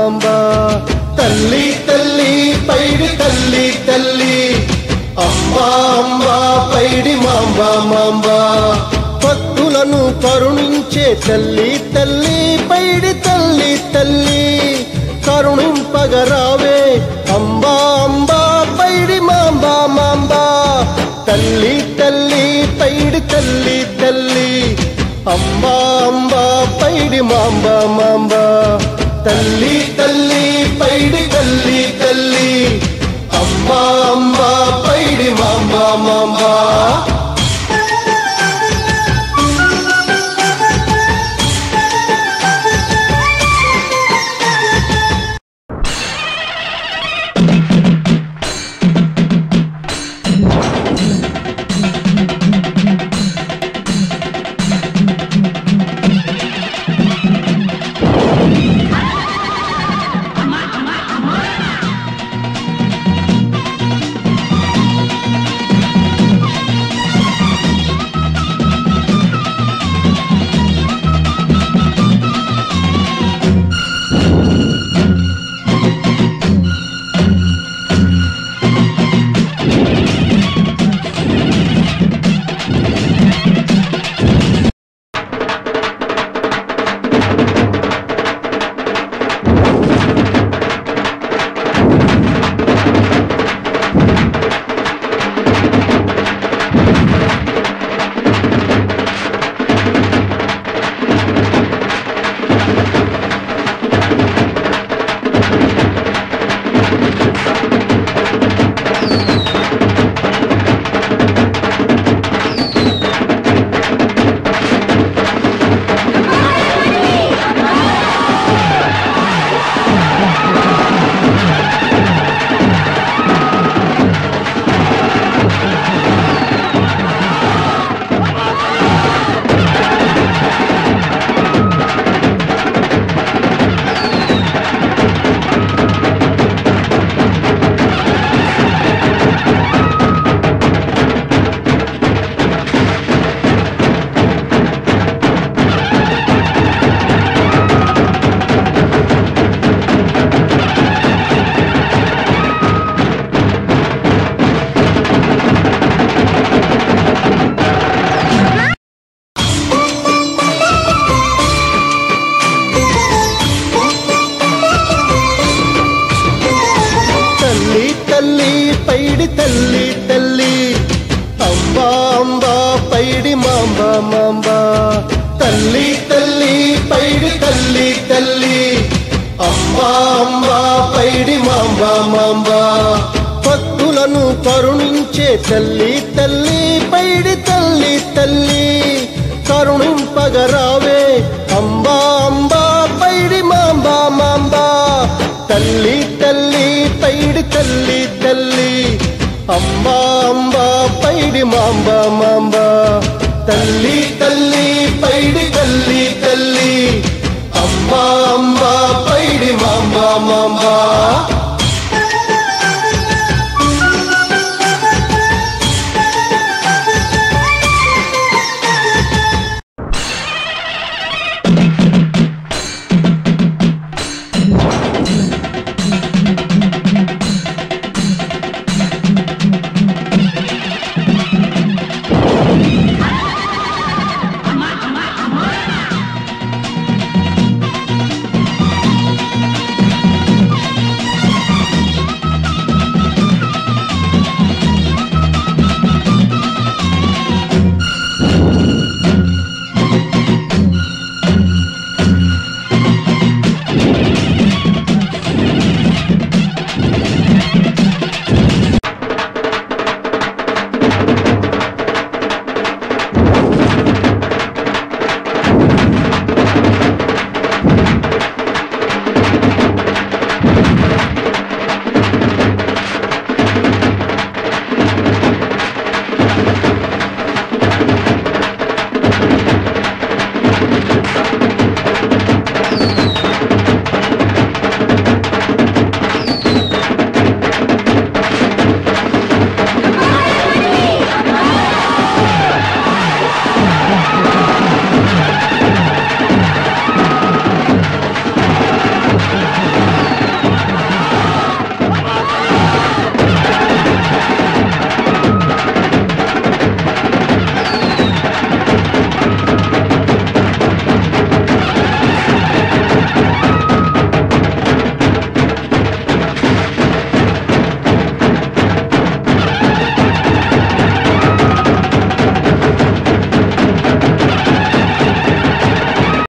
mamba తల్లి తల్లి పైడి తల్లి తల్లి అంబా అంబా పైడి మాంబ మాంబ భక్తులను కరుణించే తల్లి తల్లి పైడి తల్లి తల్లి కరుణింపగరావే అంబా అంబా పైడి మాంబ మాంబ తల్లి తల్లి పైడి తల్లి తల్లి అంబా అంబా పైడి మాంబ మాంబ తల్లి తల్లి పైడి తల్లి తల్లి అంబా అంబా పైడి మాంబ మాంబ తల్లి తల్లి పైడి తల్లి తల్లి అంబా అంబా పైడి మాంబ మాంబ తల్లి తల్లి పైడి తల్లి తల్లి అంబా అంబా పైడి మాంబ మాంబ భక్తులను కరుణించే తల్లి తల్లి పైడి తల్లి తల్లి కరుణింపగరావే అంబా అంబా పైడి మాంబ మాంబ తల్లి తల్లి పైడి తల్లి తల్లి అంబా అంబా పైడి మాంబ మాంబ తల్లి తల్లి పైడి తల్లి తల్లి అంబా అంబా పైడి మాంబ మాంబ